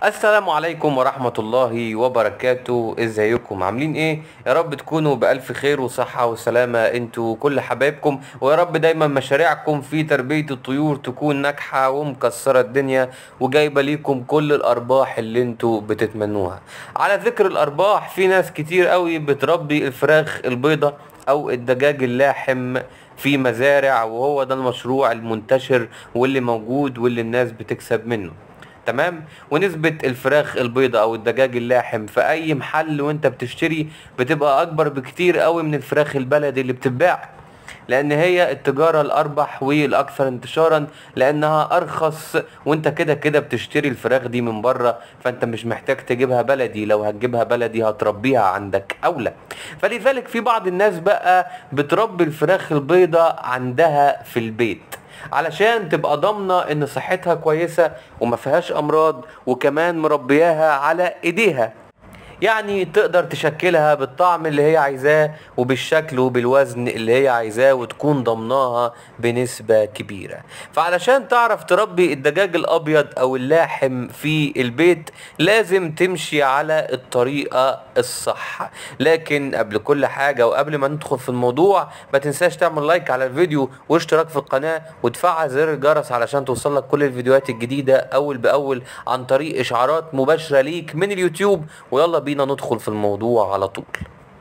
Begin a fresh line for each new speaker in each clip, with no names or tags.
السلام عليكم ورحمة الله وبركاته ازيكم عاملين ايه يا رب تكونوا بألف خير وصحة وسلامة انتوا كل حبايبكم ويا رب دايما مشاريعكم في تربية الطيور تكون ناجحة ومكسرة الدنيا وجايبة ليكم كل الأرباح اللي انتوا بتتمنوها على ذكر الأرباح في ناس كتير قوي بتربي الفراخ البيضة أو الدجاج اللاحم في مزارع وهو ده المشروع المنتشر واللي موجود واللي الناس بتكسب منه تمام ونسبة الفراخ البيضة او الدجاج اللاحم في اي محل وانت بتشتري بتبقى اكبر بكتير قوي من الفراخ البلدي اللي بتتباع لان هي التجارة الاربح والاكثر انتشارا لانها ارخص وانت كده كده بتشتري الفراخ دي من بره فانت مش محتاج تجيبها بلدي لو هتجيبها بلدي هتربيها عندك اولى فلذلك في بعض الناس بقى بتربي الفراخ البيضة عندها في البيت علشان تبقى ضامنة ان صحتها كويسة وما فيهاش امراض وكمان مربياها على ايديها يعني تقدر تشكلها بالطعم اللي هي عايزاه وبالشكل وبالوزن اللي هي عايزاه وتكون ضمناها بنسبة كبيرة فعلشان تعرف تربي الدجاج الابيض او اللاحم في البيت لازم تمشي على الطريقة الصح لكن قبل كل حاجة وقبل ما ندخل في الموضوع ما تنساش تعمل لايك على الفيديو واشتراك في القناة وتفعل زر الجرس علشان توصلك كل الفيديوهات الجديدة اول باول عن طريق اشعارات مباشرة ليك من اليوتيوب ويلا بينا ندخل في الموضوع على طول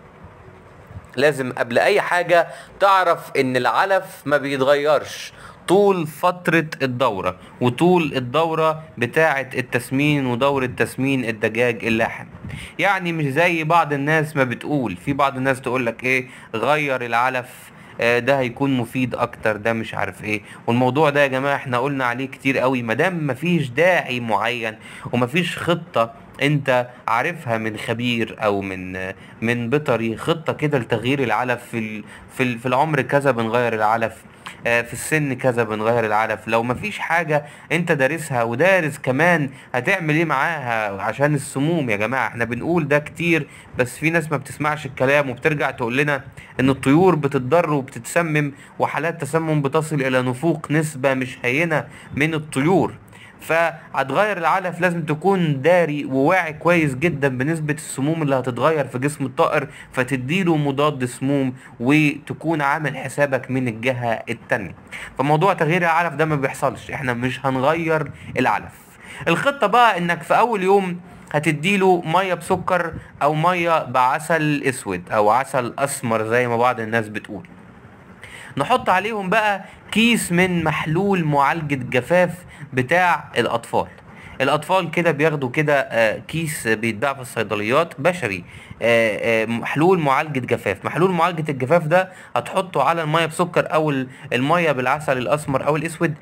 لازم قبل اي حاجة تعرف ان العلف ما بيتغيرش طول فترة الدورة وطول الدورة بتاعة التسمين ودورة تسمين الدجاج اللاحم يعني مش زي بعض الناس ما بتقول في بعض الناس تقولك ايه غير العلف آه، ده هيكون مفيد اكتر ده مش عارف ايه والموضوع ده يا جماعة احنا قلنا عليه كتير قوي مادام مفيش داعي معين ومفيش خطة انت عارفها من خبير او من من بيطري خطة كده لتغيير العلف في ال- في ال- في العمر كذا بنغير العلف آه، في السن كذا بنغير العلف لو مفيش حاجة انت دارسها ودارس كمان هتعمل ايه معاها عشان السموم يا جماعة احنا بنقول ده كتير بس في ناس ما بتسمعش الكلام وبترجع تقول لنا ان الطيور بتتضر وبتتسمم وحالات تسمم بتصل الى نفوق نسبة مش هينة من الطيور فهتغير العلف لازم تكون داري وواعي كويس جدا بنسبة السموم اللي هتتغير في جسم الطائر فتديله مضاد سموم وتكون عامل حسابك من الجهة التانية فموضوع تغيير العلف ده ما بيحصلش احنا مش هنغير العلف الخطة بقى انك في اول يوم هتديله مية بسكر او مية بعسل اسود او عسل اسمر زي ما بعض الناس بتقول نحط عليهم بقى كيس من محلول معالجة جفاف بتاع الأطفال الأطفال كده بياخدوا كده آه، كيس بيتباع في الصيدليات بشري آه، آه، محلول معالجة جفاف محلول معالجة الجفاف ده هتحطه على المية بسكر أو ال- المية بالعسل الأسمر أو الأسود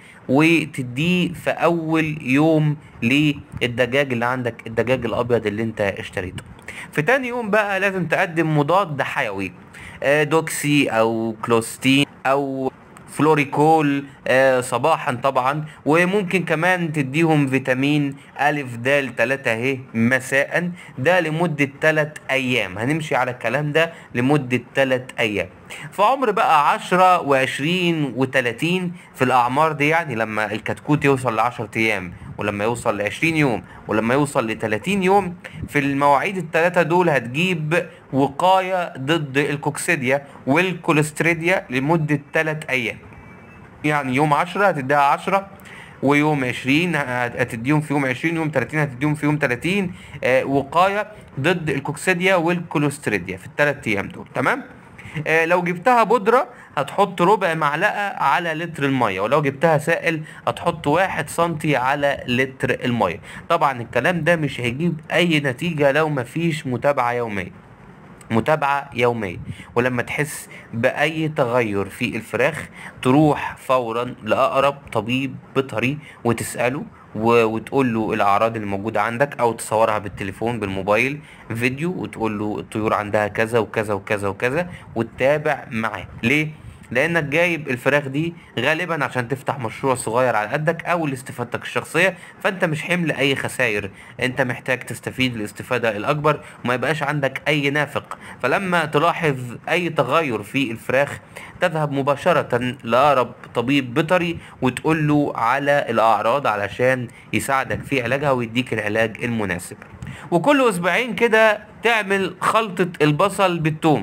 وتديه في أول يوم للدجاج اللي عندك الدجاج الأبيض اللي أنت اشتريته في تاني يوم بقى لازم تقدم مضاد حيوي آه، دوكسي او كلوستين او فلوريكول آه، صباحا طبعا وممكن كمان تديهم فيتامين ألف دال تلاتة اهي مساء ده لمدة تلات أيام هنمشي على الكلام ده لمدة تلات أيام في عمر بقى عشرة وعشرين وتلاتين في الأعمار دي يعني لما الكتكوت يوصل لعشرة أيام ولما يوصل لعشرين يوم ولما يوصل لتلاتين يوم في المواعيد التلاتة دول هتجيب وقاية ضد الكوكسيديا والكوليستريديا لمدة تلات أيام يعني يوم عشرة هتديها عشرة ويوم عشرين هت- هتديهم في يوم عشرين يوم تلاتين هتديهم في يوم تلاتين آه وقاية ضد الكوكسيديا والكوليستريديا في التلات أيام دول تمام آه لو جبتها بودرة هتحط ربع معلقة على لتر المية ولو جبتها سائل هتحط واحد سنتي على لتر المية طبعا الكلام ده مش هيجيب أي نتيجة لو مفيش متابعة يومية متابعة يومية ولما تحس بأي تغير في الفراخ تروح فورا لأقرب طبيب بيطري وتسأله و- وتقول له الأعراض اللي موجودة عندك أو تصورها بالتليفون بالموبايل فيديو وتقول له الطيور عندها كذا وكذا وكذا وكذا وتتابع معاه ليه؟ لانك جايب الفراخ دي غالبا عشان تفتح مشروع صغير على قدك او لاستفادتك الشخصيه فانت مش حمل اي خسائر انت محتاج تستفيد الاستفاده الاكبر وما يبقاش عندك اي نافق فلما تلاحظ اي تغير في الفراخ تذهب مباشره لاقرب طبيب بيطري وتقول له على الاعراض علشان يساعدك في علاجها ويديك العلاج المناسب وكل اسبوعين كده تعمل خلطه البصل بالثوم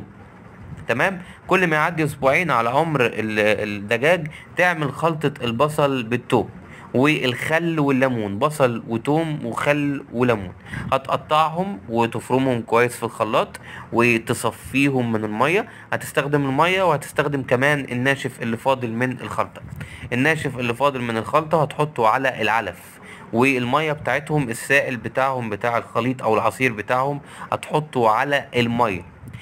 تمام كل ما يعدي اسبوعين على عمر ال- الدجاج تعمل خلطة البصل بالثوم والخل والليمون بصل وتوم وخل وليمون هتقطعهم وتفرمهم كويس في الخلاط وتصفيهم من المية هتستخدم المية وهتستخدم كمان الناشف اللي فاضل من الخلطة الناشف اللي فاضل من الخلطة هتحطه على العلف والميه بتاعتهم السائل بتاعهم بتاع الخليط او العصير بتاعهم هتحطه على الميه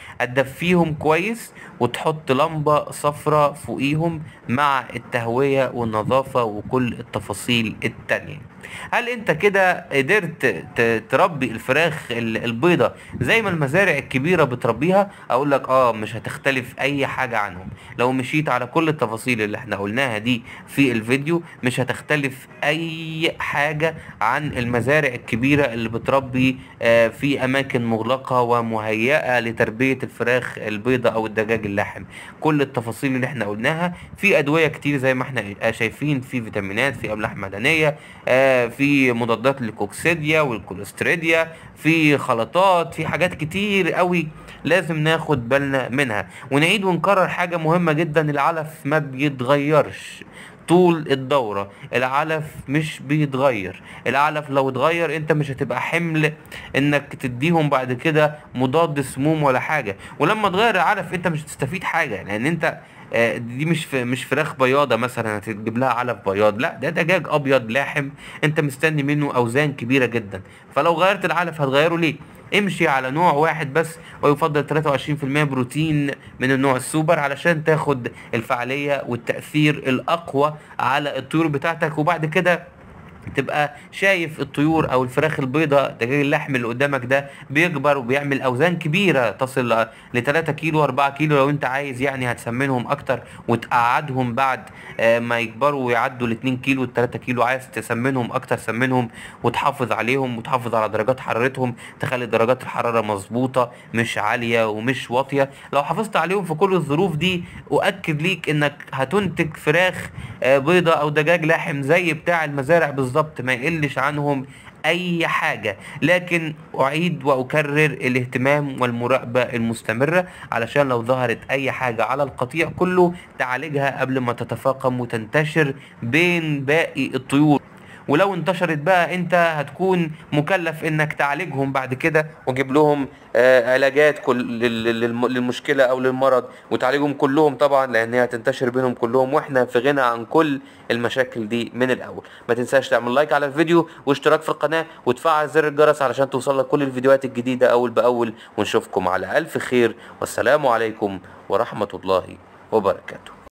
هتدفيهم كويس وتحط لمبة صفرة فوقيهم مع التهوية والنظافة وكل التفاصيل التانية هل انت كده قدرت ت- تربي الفراخ ال- البيضة زي ما المزارع الكبيرة بتربيها اقول لك اه مش هتختلف اي حاجة عنهم لو مشيت على كل التفاصيل اللي احنا قلناها دي في الفيديو مش هتختلف اي حاجة عن المزارع الكبيرة اللي بتربي آه، في اماكن مغلقة ومهيئة لتربية الفراخ البيضة او الدجاج اللاحم كل التفاصيل اللي احنا قلناها في ادوية كتير زي ما احنا آه، شايفين في فيتامينات في املاح معدنية آه، في مضادات للكوكسيديا والكوليستريديا في خلطات في حاجات كتير قوي لازم ناخد بالنا منها ونعيد ونكرر حاجة مهمة جدا العلف ما بيتغيرش طول الدورة العلف مش بيتغير العلف لو اتغير انت مش هتبقى حمل انك تديهم بعد كده مضاد سموم ولا حاجة ولما تغير العلف انت مش هتستفيد حاجة لان انت آه، دي مش ف- مش فراخ بياضة مثلا هتجيب لها علف بياض لا ده دجاج ابيض لاحم انت مستني منه اوزان كبيرة جدا فلو غيرت العلف هتغيره ليه امشي على نوع واحد بس ويفضل 23% بروتين من النوع السوبر علشان تاخد الفعالية والتأثير الأقوى على الطيور بتاعتك وبعد كده تبقى شايف الطيور او الفراخ البيضاء دجاج اللحم اللي قدامك ده بيكبر وبيعمل اوزان كبيره تصل ل 3 كيلو 4 كيلو لو انت عايز يعني هتسمنهم اكتر وتقعدهم بعد آه، ما يكبروا ويعدوا ل 2 كيلو 3 كيلو عايز تسمنهم اكتر سمنهم وتحافظ عليهم وتحافظ على درجات حرارتهم تخلي درجات الحراره مظبوطه مش عاليه ومش واطيه لو حافظت عليهم في كل الظروف دي اؤكد ليك انك هتنتج فراخ آه، بيضة او دجاج لاحم زي بتاع المزارع بالظبط ما يقلش عنهم اي حاجة لكن اعيد واكرر الاهتمام والمراقبة المستمرة علشان لو ظهرت اي حاجة على القطيع كله تعالجها قبل ما تتفاقم وتنتشر بين باقي الطيور ولو انتشرت بقى انت هتكون مكلف انك تعالجهم بعد كده وتجيب لهم آه، علاجات كل لل- للم- للمشكله او للمرض وتعالجهم كلهم طبعا لان هي هتنتشر بينهم كلهم واحنا في غنى عن كل المشاكل دي من الاول ما تنساش تعمل لايك على الفيديو واشتراك في القناه وتفعل زر الجرس علشان توصلك كل الفيديوهات الجديده اول باول ونشوفكم على الف خير والسلام عليكم ورحمه الله وبركاته